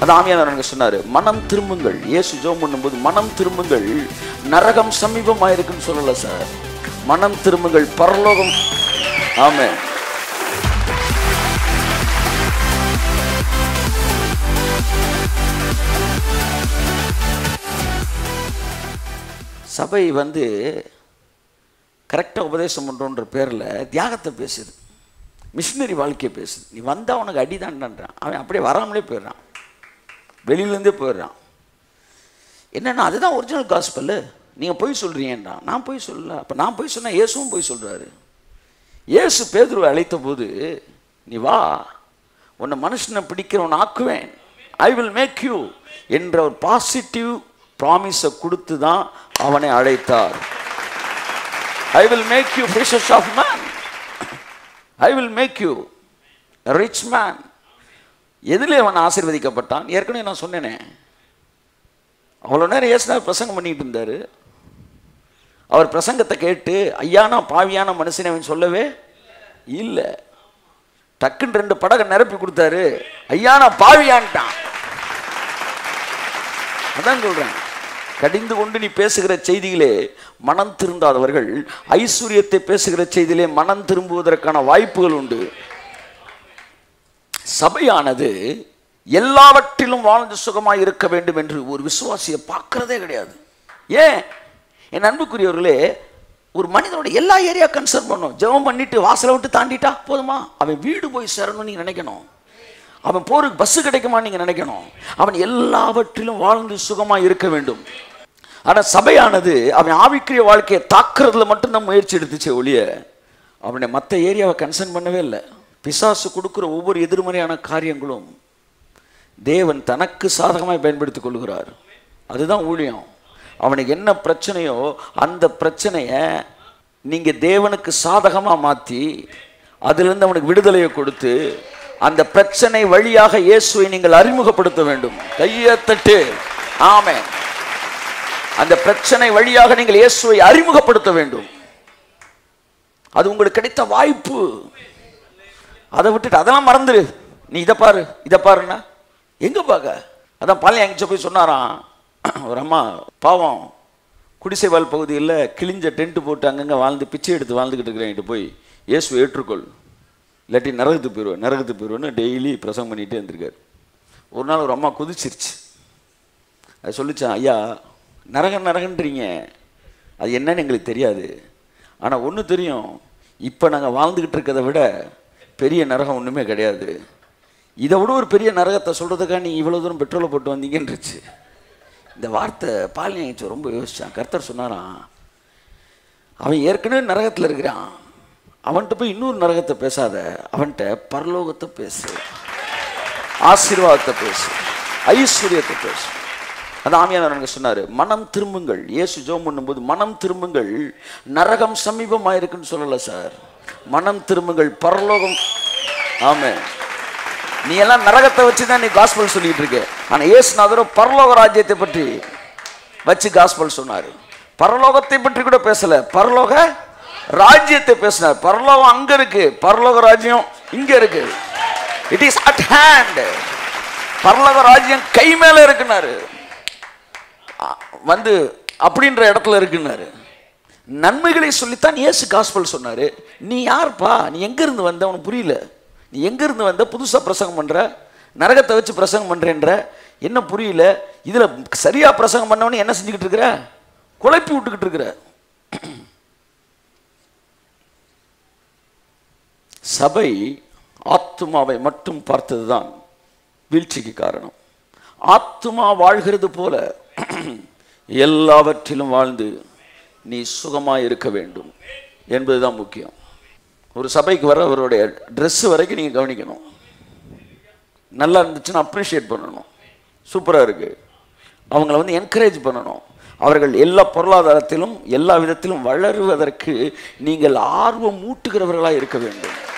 அது ஆமியானவர் எனக்கு சொன்னாரு மனம் திரும்புங்கள் இயேசு ஜோம் பண்ணும்போது மனம் திரும்புங்கள் நரகம் சமீபமாயிருக்குன்னு சொல்லல சார் மனம் திரும்புங்கள் பரலோகம் ஆமே சபை வந்து கரெக்டாக உபதேசம் பண்ணுறோன்ற பேரில் தியாகத்தை பேசுது மிஷினரி வாழ்க்கையை பேசுது நீ வந்தால் உனக்கு அடிதான்டான்றான் அவன் அப்படியே வராமலே போயிடுறான் வெளியிலேருந்தே போயிடுறான் என்னன்னா அதுதான் ஒரிஜினல் காஸ்பல் நீங்கள் போய் சொல்கிறீங்கன்றா நான் போய் சொல்லல அப்போ நான் போய் சொன்னால் இயேசுவும் போய் சொல்கிறாரு இயேசு பேதுருவை அழைத்த போது நீ வா உன்னை மனுஷனை பிடிக்கிறவன் ஆக்குவேன் ஐ வில் மேக் யூ என்ற ஒரு பாசிட்டிவ் ப்ராமிஸை கொடுத்து தான் அவனை அழைத்தார் I will make you fishers of man I will make you rich man எதிலே அவன் ஆசீர்வதிக்கப்பட்டான் ஏற்கனவே நான் சொன்னேனே அவ்வளோ நேரம் ஏசுனா பிரசங்கம் பண்ணிட்டு இருந்தாரு அவர் பிரசங்கத்தை கேட்டு ஐயானா பாவியான மனுஷனை அவன் சொல்லவே இல்லை டக்குன்னு ரெண்டு படகை நிரப்பி கொடுத்தாரு ஐயானா பாவியான்ட்டான் அதான் சொல்றேன் கடிந்து கொண்டு நீ பேசுகிற செய்தியிலே மனம் திருந்தாதவர்கள் ஐஸ்வர்யத்தை பேசுகிற செய்தியிலே மனம் திரும்புவதற்கான வாய்ப்புகள் உண்டு சபையானது எல்லாவற்றிலும் வாழ்ந்து சுகமாய் இருக்க வேண்டும் என்று ஒரு விசுவாசியை பார்க்கறதே கிடையாது ஏன் என் அன்புக்குரியவர்களே ஒரு மனிதனோட எல்லா ஏரியா கன்சர்ன் பண்ணும் ஜெபம் பண்ணிட்டு வாசலை விட்டு தாண்டிட்டா போதுமா அவன் வீடு போய் சேரணும்னு நீங்க நினைக்கணும் அவன் போருக்கு பஸ் கிடைக்குமா நீங்க நினைக்கணும் அவன் எல்லாவற்றிலும் வாழ்ந்து சுகமா இருக்க வேண்டும் ஆனா சபையானது அவன் ஆவிக்குரிய வாழ்க்கையை தாக்குறதுல மட்டும்தான் முயற்சி எடுத்துச்சே ஒழிய அவனை மற்ற ஏரியாவை கன்சர்ன் பண்ணவே இல்லை பிசாசு கொடுக்குற ஒவ்வொரு எதிர்மறையான காரியங்களும் தேவன் தனக்கு சாதகமாய் பயன்படுத்திக் கொள்கிறார் அதுதான் ஊழியம் அவனுக்கு என்ன பிரச்சனையோ அந்த பிரச்சனையை நீங்க தேவனுக்கு சாதகமா மாத்தி அதிலிருந்து அவனுக்கு விடுதலையை கொடுத்து அந்த பிரச்சனை வழியாக இயேசுவை நீங்கள் அறிமுகப்படுத்த வேண்டும் கையை தட்டு ஆமே அந்த பிரச்சனை வழியாக நீங்கள் இயேசுவை அறிமுகப்படுத்த வேண்டும் அது உங்களுக்கு கிடைத்த வாய்ப்பு அதை விட்டுட்டு அதெல்லாம் மறந்துரு நீ இதை பாரு இதை பாருன்னா எங்க பார்க்க அதான் பாளையம் எங்கிட்ட போய் சொன்னாராம் ஒரு அம்மா பாவம் குடிசைவாழ் பகுதியில் கிழிஞ்ச டென்ட் போட்டு அங்கங்கே வாழ்ந்து பிச்சை எடுத்து வாழ்ந்துக்கிட்டு இருக்கிறேன் போய் இயேசு ஏற்றுக்கொள் இல்லாட்டி நரகத்துக்கு போயிடுவேன் நரகத்துக்கு போயிடுவேன்னு டெய்லி பிரசங்கம் பண்ணிகிட்டே இருந்திருக்காரு ஒரு நாள் ஒரு அம்மா குதிச்சிருச்சு அது சொல்லிச்சான் ஐயா நரகம் நரகன்றீங்க அது என்னன்னு எங்களுக்கு தெரியாது ஆனால் ஒன்று தெரியும் இப்போ நாங்கள் வாழ்ந்துக்கிட்டு இருக்கிறத விட பெரிய நரகம் ஒன்றுமே கிடையாது இதை விட ஒரு பெரிய நரகத்தை சொல்கிறதுக்காக நீ இவ்வளோ தூரம் பெட்ரோலை போட்டு வந்தீங்கன்றுச்சு இந்த வார்த்தை பாலினிச்சு ரொம்ப யோசிச்சான் கர்த்தர் சொன்னாராம் அவன் ஏற்கனவே நரகத்தில் இருக்கிறான் அவன்கிட்ட போய் இன்னொரு நரகத்தை பேசாத அவன்கிட்ட பரலோகத்தை பேசு ஆசீர்வாதத்தை பேசு ஐஸ்வர்யத்தை பேசு அது ஆமியானவர் எனக்கு சொன்னாரு மனம் திரும்புங்கள் இயேசு ஜோம் பண்ணும்போது மனம் திரும்புங்கள் நரகம் சமீபமாயிருக்குன்னு சொல்லல சார் மனம் திரும்புங்கள் பரலோகம் ஆமே நீ எல்லாம் நரகத்தை வச்சு தான் நீ காஸ்பல் சொல்லிட்டு இருக்க ஆனா இயேசுநாதரோ பரலோக ராஜ்யத்தை பற்றி வச்சு காஸ்பல் சொன்னாரு பரலோகத்தை பற்றி கூட பேசல பரலோக ராஜ்யத்தை பேசினார் பரலோகம் அங்க இருக்கு பரலோக ராஜ்யம் இங்க இருக்கு இட் இஸ் அட் ஹேண்ட் பரலோக ராஜ்யம் கை மேல இருக்குனாரு அ- வந்து அப்படின்ற இடத்துல இருக்குன்னாரு நன்மைகளை சொல்லித்தான் இயேசு காஸ்பல் சொன்னாரு நீ யார்ப்பா நீ எங்க இருந்து வந்த உனக்கு புரியல நீ எங்க இருந்து வந்த புதுசா பிரசங்கம் பண்ற நரகத்தை வச்சு பிரசங்கம் பண்றேன்ற என்ன புரியல இதுல சரியா பிரசங்கம் பண்ணவனே என்ன செஞ்சுக்கிட்டு இருக்கிற குழப்பி விட்டுக்கிட்டு இருக்கிற சபை ஆத்துமாவை மட்டும் பார்த்ததுதான் வீழ்ச்சிக்கு காரணம் ஆத்துமா வாழ்கிறது போல எல்லாவற்றிலும் வாழ்ந்து நீ சுகமாய் இருக்க வேண்டும் என்பதுதான் முக்கியம் ஒரு சபைக்கு வர அவருடைய Dress வரைக்கும் நீங்கள் கவனிக்கணும் நல்லா இருந்துச்சுன்னா அப்ரிஷியேட் பண்ணணும் சூப்பராக இருக்கு அவங்கள வந்து என்கரேஜ் பண்ணணும் அவர்கள் எல்லா பொருளாதாரத்திலும் எல்லா விதத்திலும் வளருவதற்கு நீங்கள் ஆர்வம் மூட்டுகிறவர்களாக இருக்க வேண்டும்